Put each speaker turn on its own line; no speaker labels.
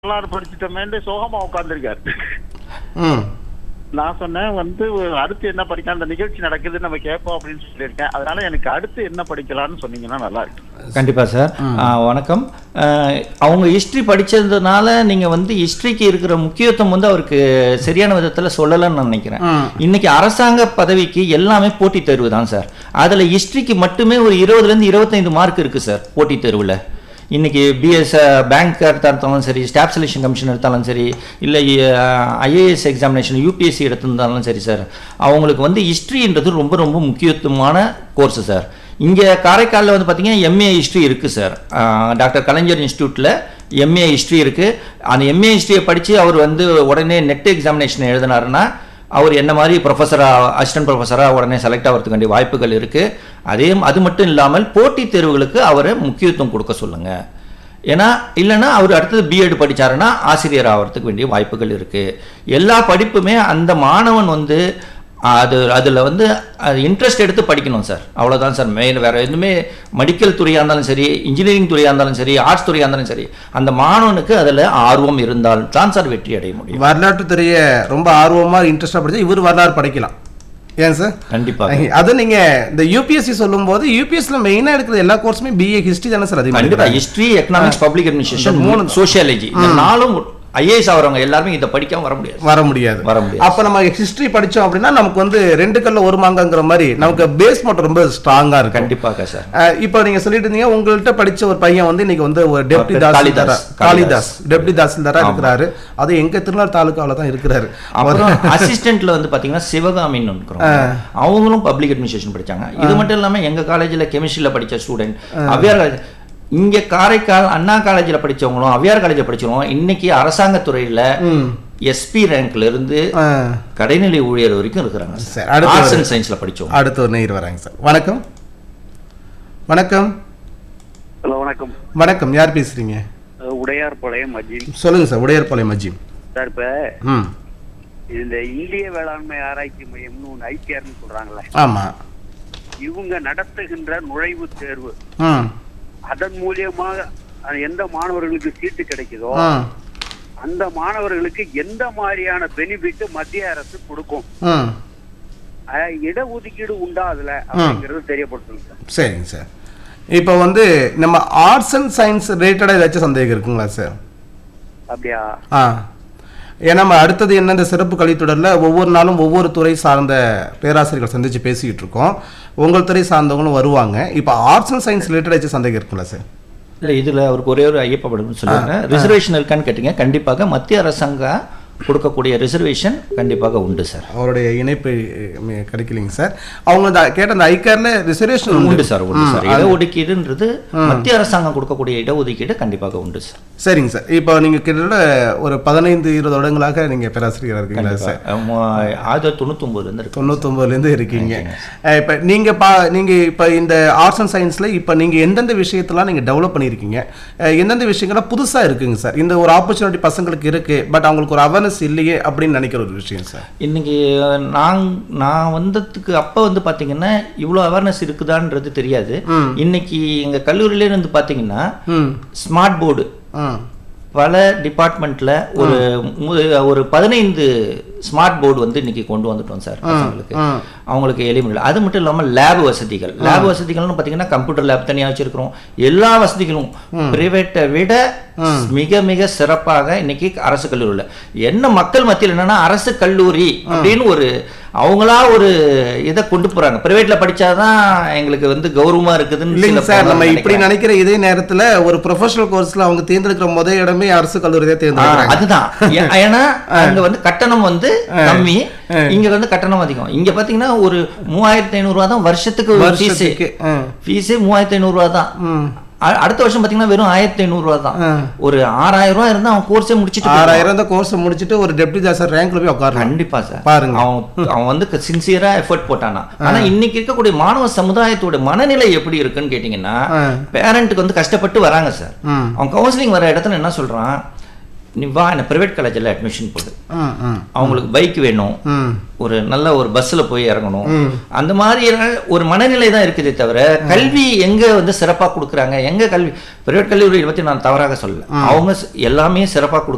வரலாறு படிச்சுட்டோமேன்னு சோகமா உட்கார்ந்துருக்காரு
ம்
நான் சொன்னேன் வந்து அடுத்து என்ன படிக்கலாம் அந்த நிகழ்ச்சி நடக்குது நம்ம கேட்போம் அப்படின்னு சொல்லியிருக்கேன் அதனால எனக்கு அடுத்து என்ன படிக்கலாம்னு சொன்னீங்கன்னா நல்லா இருக்கு
கண்டிப்பா சார் ஆ, வணக்கம் ஆ, அவங்க ஹிஸ்ட்ரி படிச்சதுனால நீங்க வந்து ஹிஸ்ட்ரிக்கு இருக்கிற முக்கியத்துவம் வந்து அவருக்கு சரியான விதத்துல சொல்லலன்னு நான் நினைக்கிறேன்
ம்.
இன்னைக்கு அரசாங்க பதவிக்கு எல்லாமே போட்டித் தேர்வு தான் சார் அதுல ஹிஸ்ட்ரிக்கு மட்டுமே ஒரு இருபதுல இருந்து இருபத்தைந்து மார்க் இருக்கு சார் போட்டித் தேர்வுல இன்னைக்கு பிஎஸ் பேங்க் எடுத்தாலும் சரி ஸ்டாஃப் செலெக்ஷன் கமிஷன் எடுத்தாலும் சரி இல்லை ஐஏஎஸ் எக்ஸாமினேஷன் யூபிஎஸ்சி எடுத்திருந்தாலும் சரி சார் அவங்களுக்கு வந்து ஹிஸ்ட்ரின்றது ரொம்ப ரொம்ப முக்கியத்துவமான கோர்ஸ் சார் இங்கே காரைக்காலில் வந்து பார்த்தீங்கன்னா எம்ஏ ஹிஸ்ட்ரி இருக்குது சார் டாக்டர் கலைஞர் இன்ஸ்டியூட்டில் எம்ஏ ஹிஸ்ட்ரி இருக்குது அந்த எம்ஏ ஹிஸ்ட்ரியை படித்து அவர் வந்து உடனே நெட் எக்ஸாமினேஷன் எழுதினாருன்னா அவர் என்ன மாதிரி ப்ரொஃபஸராக அசிஸ்டன்ட் ப்ரொஃபஸராக உடனே செலக்ட் ஆகிறதுக்கு வேண்டிய வாய்ப்புகள் இருக்குது அதே அது மட்டும் இல்லாமல் போட்டித் தேர்வுகளுக்கு அவரை முக்கியத்துவம் கொடுக்க சொல்லுங்கள் ஏன்னா இல்லைன்னா அவர் அடுத்தது பிஎட் படிச்சாருன்னா ஆசிரியர் ஆகிறதுக்கு வேண்டிய வாய்ப்புகள் இருக்குது எல்லா படிப்புமே அந்த மாணவன் வந்து அது அதில் வந்து அது இன்ட்ரெஸ்ட் எடுத்து படிக்கணும் சார் அவ்வளோதான் சார் மெயின் வேறு எதுவுமே மெடிக்கல் துறையாக இருந்தாலும் சரி இன்ஜினியரிங் துறையாக இருந்தாலும் சரி ஆர்ட்ஸ் துறையாக இருந்தாலும் சரி அந்த மாணவனுக்கு அதில் ஆர்வம் இருந்தால் தான் சார் வெற்றி அடைய முடியும்
வரலாற்று துறைய ரொம்ப ஆர்வமா இன்ட்ரெஸ்டா படிச்சா இவர் வரலாறு படிக்கலாம் ஏன் சார்
கண்டிப்பாக
அது நீங்க இந்த யூபிஎஸ்சி சொல்லும்போது யூபிஎஸ்சில மெயினா எடுக்கிற எல்லா கோர்ஸுமே பிஏ ஹிஸ்டரி தானே சார் அதிகமா
கண்டிப்பா
எடுக்கிறாங்க?
ஹிஸ்டரி எக்கனாமிக்ஸ் பப்ளிக் அட்மினிஸ்ட்ரேஷன்
இந்த
மூணு சோஷியாலஜி இந்த நாலும் ஐஏஎஸ் ஆகிறவங்க எல்லாருமே இதை படிக்காம வர முடியாது
வர முடியாது
வர முடியாது.
அப்ப நம்ம ஹிஸ்டரி படிச்சோம் அப்படின்னா நமக்கு வந்து ரெண்டு கல்ல ஒரு மாங்கங்கிற மாதிரி நமக்கு பேஸ் மட்டும் ரொம்ப ஸ்ட்ராங்கா இருக்கும்
கண்டிப்பாக சார்
அஹ் இப்போ நீங்க சொல்லிட்டு இருந்தீங்க உங்கள்ட்ட படிச்ச ஒரு பையன் வந்து இன்னைக்கு வந்து ஒரு டெப்டி
பேர்
தாசில்தாரா
காளிதாஸ்.
காளிதாஸ் டெப்டி தாசில்தாரா இருக்கிறாரு அது எங்க திருநாள் தாலுக்காவில தான் இருக்கிறாரு
அப்புறம் அசிஸ்டன்ட்ல வந்து பாத்தீங்கன்னா சிவகாமின்னு இருக்கிறோம் அவங்களும் பப்ளிக் அட்மினிஸ்ட்ரேஷன் படிச்சாங்க இது மட்டும் இல்லாம எங்க காலேஜ்ல கெமிஸ்ட்ரியில படிச்ச ஸ்டூடெண்ட் அவ்வியார் காலேஜ் இங்க காரைக்கால் அண்ணா காலேஜ்ல படிச்சவங்களும் அவ்வியார் காலேஜ்ல படிச்சவங்களும் இன்னைக்கு அரசாங்க துறையில
ம்.
எஸ்பி ரேங்க்ல இருந்து
அஹ்,
கடைநிலை ஊழியர் வரைக்கும் இருக்கிறாங்க
சரி, அடுத்து
ஆர்ட்ஸ்
ஒரு-
அண்ட் சயின்ஸ்ல படிச்சவங்க
அடுத்து ஒரு நேயர் வராங்க சார் வணக்கம் வணக்கம்
ஹலோ வணக்கம்
வணக்கம் யார் பேசுறீங்க
அஹ் உடையார்பாளையம் அஜித்
சொல்லுங்க சார் உடையார்பாளையம் மஜிம்
சார் இப்ப
ம்
இந்த இந்திய வேளாண்மை ஆராய்ச்சி மையம்னு ஒன்று ஐசிஆர்னு சொல்றாங்களே
ஆமா
இவங்க நடத்துகின்ற நுழைவுத் தேர்வு
ம்
அதன் மூலியமாக அது எந்த மாணவர்களுக்கு சீட்டு கிடைக்குதோ
ம்
அந்த மாணவர்களுக்கு எந்த மாதிரியான பெனிஃபிட் மத்திய அரசு கொடுக்கும்
ம்
அஹ் இடஒதுக்கீடு உண்டா அதுல அப்படிங்கறது தெரியப்படுத்துங்க சார்
சரிங்க சார் இப்போ வந்து நம்ம ஆர்ட்ஸ் அண்ட் சயின்ஸ் ரிலேட்டடாக ஏதாச்சும் சந்தேகம் இருக்குங்களா சார்
அப்படியா
ஆ ஏன்னா நம்ம அடுத்தது என்ன இந்த சிறப்பு கல்வித்தொடரில் ஒவ்வொரு நாளும் ஒவ்வொரு துறை சார்ந்த பேராசிரியர்கள் சந்திச்சு பேசிக்கிட்டு இருக்கோம் உங்கள் துறை சார்ந்தவங்களும் வருவாங்க இப்போ ஆர்ட்ஸ் அண்ட் சயின்ஸ் ரிலேட்டட் ஏதாச்சும் சந்தேகம் இருக்குங்களா சார்
இல்ல இதுல அவருக்கு ஒரே ஒரு ஐயப்படும் சொல்லுங்க ரிசர்வேஷன் இருக்கான்னு கேட்டீங்க கண்டிப்பாக மத்திய அரசாங்கம் கொடுக்கக்கூடிய ரிசர்வேஷன் கண்டிப்பாக உண்டு சார்
அவருடைய இணைப்பு அஹ், கிடைக்கலைங்க சார் அவங்க அந்த கேட்ட அந்த ஐக்கார்ல ரிசர்வேஷன்
உண்டு சார் உண்டு சார் இடஒதுக்கீடுன்றது மத்திய அரசாங்கம் கொடுக்கக்கூடிய இடஒதுக்கீடு கண்டிப்பாக உண்டு சார்
சரிங்க சார் இப்போ நீங்க கிட்டத்தட்ட ஒரு பதினைந்து இருபது வருடங்களாக நீங்க பேராசிரியராக இருக்கீங்களா சார்
ஆமா, ஆயிரத்தி தொள்ளாயிரத்தி தொண்ணூத்தொன்பதுல இருந்து இருக்கு
தொண்ணூத்தொம்பதுலேருந்து இருக்கீங்க அஹ் இப்ப நீங்க பா நீங்க இப்ப இந்த ஆர்ட்ஸ் அண்ட் சயின்ஸ்ல இப்ப நீங்க எந்தெந்த விஷயத்தெல்லாம் நீங்க டெவலப் பண்ணியிருக்கீங்க அஹ் எந்தெந்த விஷயங்கள்லாம் புதுசா இருக்குங்க சார் இந்த ஒரு ஆப்பர்ச்சுனிட்டி பசங்களுக்கு இருக்கு பட் அவங்களுக்கு ஒரு அவேர்னஸ் இல்லையே அப்படின்னு நினைக்கிற ஒரு விஷயம் சார்
இன்னைக்கு நான் நான் வந்ததுக்கு அப்போ வந்து பாத்தீங்கன்னா இவ்வளோ அவேர்னஸ் இருக்குதான்றது தெரியாது இன்னைக்கு எங்க கல்லூரியிலே இருந்து பாத்தீங்கன்னா
ம்
ஸ்மார்ட் போர்டு
ம்
பல டிபார்ட்மெண்ட்ல ஒரு மு- ஒரு பதினைந்து ஸ்மார்ட் போர்டு வந்து இன்னைக்கு கொண்டு வந்துட்டோம் சார் பசங்களுக்கு
ம்.
அவங்களுக்கு எளிமையில் அது மட்டும் இல்லாமல் லேப் வசதிகள் லேப் வசதிகள்னு பார்த்தீங்கன்னா கம்ப்யூட்டர் லேப் தனியாக வச்சிருக்கிறோம் எல்லா வசதிகளும் பிரைவேட்டை விட மிக மிக சிறப்பாக இன்னைக்கு அரசு கல்லூரியில் என்ன மக்கள் மத்தியில் என்னன்னா அரசு கல்லூரி அப்படின்னு ஒரு அவங்களா ஒரு இதை கொண்டு போறாங்க பிரைவேட்ல படிச்சாதான் எங்களுக்கு வந்து கௌரவமா இருக்குதுன்னு
இல்லைங்க
சில
சார்
பேர்
நம்ம இப்படி
நினைக்கிறாங்க.
நினைக்கிற இதே நேரத்துல ஒரு ப்ரொஃபஷனல் கோர்ஸ்ல அவங்க தேர்ந்தெடுக்கிற முதல் இடமே அரசு கல்லூரி தான்
ஆ,
தேர்ந்தெடுக்கிறாங்க
அதுதான் ஏ- ஏன்னா அங்க வந்து கட்டணம் வந்து கம்மி இங்க வந்து கட்டணம் அதிகம் இங்க பாத்தீங்கன்னா ஒரு மூவாயிரத்தி ஐநூறு ரூபா தான் வருஷத்துக்கு ஃபீஸ்
வருஷத்துக்கு ஆ.
ஃபீஸே மூவாயிரத்தி ஐநூறு ரூபா தான்
ம்
அ- அடுத்த வருஷம் பாத்தீங்கன்னா வெறும் ஆயிரத்தி ஐநூறு ரூபா தான்
ஆ.
ஒரு ஆறாயிரம் ரூபா இருந்தா அவன் கோர்ஸே முடிச்சிட்டு போயிடுவான்.
ஆறாயிரம் இந்த கோர்ஸ் முடிச்சுட்டு ஒரு டெப்டி தாசர் ரேங்க்ல போய் உட்காரலாம்
கண்டிப்பா சார்
பாருங்க.
அவன் அவன் வந்து சின்சியரா எஃபர்ட் போட்டானா ஆனா இன்னைக்கு இருக்கக்கூடிய மாணவ சமுதாயத்தோட மனநிலை எப்படி இருக்குன்னு கேட்டீங்கன்னா
ஆ.
பேரண்ட்டுக்கு வந்து கஷ்டப்பட்டு வராங்க சார்
ம்.
அவன் கவுன்சிலிங் வர இடத்துல என்ன சொல்றான் நீ வா என்ன பிரைவேட் காலேஜில் அட்மிஷன் போடு
ம் ம்
அவங்களுக்கு பைக் வேணும்
ம்
ஒரு நல்ல ஒரு பஸ்ஸில் போய் இறங்கணும் அந்த மாதிரி ஒரு மனநிலை தான் இருக்குதே தவிர கல்வி எங்க வந்து சிறப்பாக கொடுக்குறாங்க எங்க கல்வி பிரைவேட் கல்லூரி பற்றி நான் தவறாக சொல்லல அவங்க ஸ்- எல்லாமே சிறப்பாக